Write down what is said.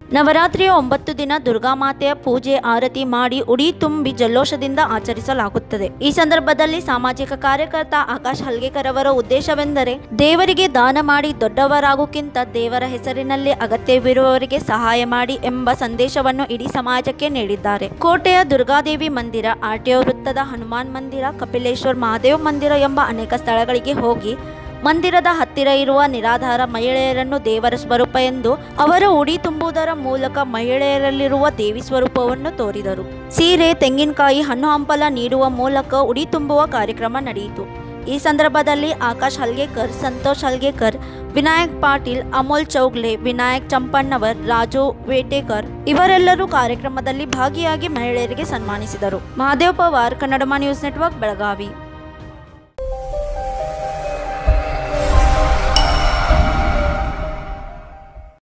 ನವರಾತ್ರಿಯ ಒಂಬತ್ತು ದಿನ ದುರ್ಗಾಮಾತೆಯ ಪೂಜೆ ಆರತಿ ಮಾಡಿ ಉಡಿ ತುಂಬಿ ಜಲ್ലോಷದಿಂದ ಆಚರಿಸಲಾಗುತ್ತದೆ ಈ ಸಂದರ್ಭದಲ್ಲಿ ಸಾಮಾಜಿಕ ಕಾರ್ಯಕರ್ತ ಆಕಾಶ್ ಹಲ್ಗೇಕರ್ ಅವರ ಉದ್ದೇಶವೆಂದರೆ ದೇವರಿಗೆ ದಾನ ಮಾಡಿ ದೊಡ್ಡವರಾಗೋಕ್ಕಿಂತ ದೇವರ ಹೆಸರಿನಲ್ಲಿ ಅಗತ್ಯವಿರುವವರಿಗೆ ಸಹಾಯ ಮಾಡಿ ಎಂಬ ಸಂದೇಶವನ್ನು ಇಡೀ ಸಮಾಜಕ್ಕೆ ನೀಡಿದ್ದಾರೆ ಕೋಟೆಯ ದುರ್ಗಾದೇವಿ ಮಂದಿರ ಆರ್ಟಿಒ ವೃತ್ತದ ಹನುಮಾನ್ ಮಂದಿರ ಕಪಿಲೇಶ್ವರ್ ಮಹಾದೇವ್ ಮಂದಿರ ಎಂಬ ಅನೇಕ ಸ್ಥಳಗಳಿಗೆ ಹೋಗಿ ಮಂದಿರದ ಹತ್ತಿರ ಇರುವ ನಿರಾಧಾರ ಮಹಿಳೆಯರನ್ನು ದೇವರ ಸ್ವರೂಪ ಎಂದು ಅವರ ಉಡಿ ತುಂಬುವುದರ ಮೂಲಕ ಮಹಿಳೆಯರಲ್ಲಿರುವ ದೇವಿ ಸ್ವರೂಪವನ್ನು ತೋರಿದರು ಸೀರೆ ತೆಂಗಿನಕಾಯಿ ಹಣ್ಣು ಹಂಪಲ ನೀಡುವ ಮೂಲಕ ಉಡಿ ತುಂಬುವ ಕಾರ್ಯಕ್ರಮ ನಡೆಯಿತು ಈ ಸಂದರ್ಭದಲ್ಲಿ ಆಕಾಶ್ ಹಲ್ಗೇಕರ್ ಸಂತೋಷ್ ಹಲ್ಗೇಕರ್ ವಿನಾಯಕ್ ಪಾಟೀಲ್ ಅಮೋಲ್ ಚೌಗ್ಲೆ ವಿನಾಯಕ್ ಚಂಪಣ್ಣವರ್ ರಾಜು ವೇಟೇಕರ್ ಇವರೆಲ್ಲರೂ ಕಾರ್ಯಕ್ರಮದಲ್ಲಿ ಭಾಗಿಯಾಗಿ ಮಹಿಳೆಯರಿಗೆ ಸನ್ಮಾನಿಸಿದರು ಮಹಾದೇವ್ ಪವಾರ್ ಕನ್ನಡಮ ನ್ಯೂಸ್ ನೆಟ್ವರ್ಕ್ ಬೆಳಗಾವಿ